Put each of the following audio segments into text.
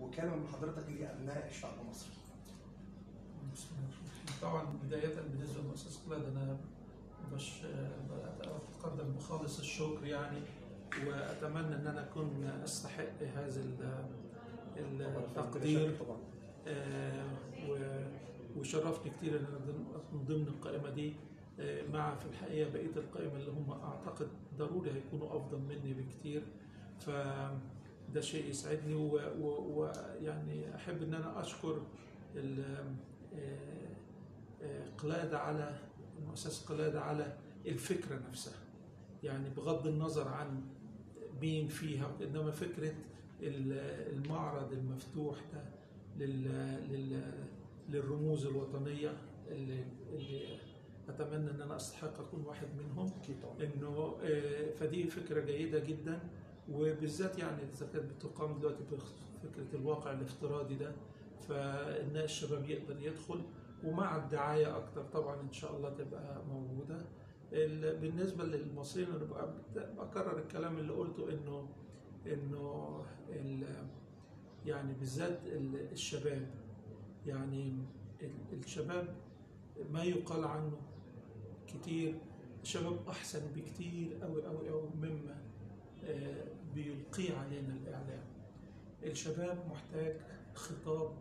وكان من حضرتك لابناء الشعب المصري؟ بسم الله الرحمن الرحيم. طبعا بداية بالنسبة لمؤسسة قلاد أنا مش أتقدم بخالص الشكر يعني وأتمنى أن أنا أكون أستحق هذا ال- التقدير طبعا آه، و- وشرفني كتير ان انا ضمن- من ضمن القائمه دي آه، مع في الحقيقه بقيه القائمه اللي هم اعتقد ضروري هيكونوا افضل مني بكتير فده شيء يسعدني و- و- ويعني احب ان انا اشكر ال- آه، آه، قلاده على مؤسسه قلاده على الفكره نفسها يعني بغض النظر عن مين فيها انما فكره ال- المعرض المفتوح ده لل... لل... للرموز الوطنيه اللي, اللي اتمنى ان انا استحق اكون واحد منهم اكيد طبعا انه آه، فدي فكره جيده جدا وبالذات يعني اذا كانت بتقام دلوقتي بفكره الواقع الافتراضي ده فان الشباب يقدر يدخل ومع الدعايه اكتر طبعا ان شاء الله تبقى موجوده ال- بالنسبه للمصريين انا بقى بكرر الكلام اللي قلته انه انه ال- يعني بالذات ال- الشباب يعني ال- الشباب ما يقال عنه كتير الشباب احسن بكتير قوي قوي قوي مما آه، بيلقيه علينا الاعلام الشباب محتاج خطاب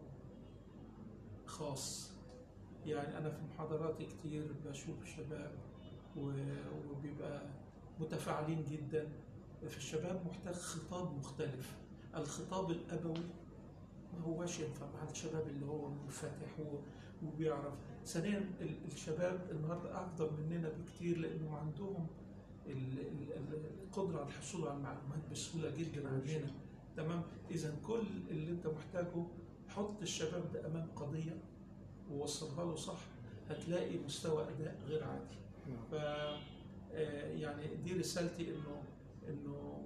خاص يعني انا في محاضراتي كتير بشوف شباب و- وبيبقى متفاعلين جدا في الشباب محتاج خطاب مختلف الخطاب الابوي ما هواش ينفع مع الشباب اللي هو منفتح و- وبيعرف ثانيا ال- الشباب النهارده افضل مننا بكتير لانه عندهم ال- ال- ال- القدره على الحصول على المعلومات بسهوله جدا عننا تمام اذا كل اللي انت محتاجه حط الشباب ده امام قضيه ووصلها له صح هتلاقي مستوى اداء غير عادي ف آه، يعني دي رسالتي انه انه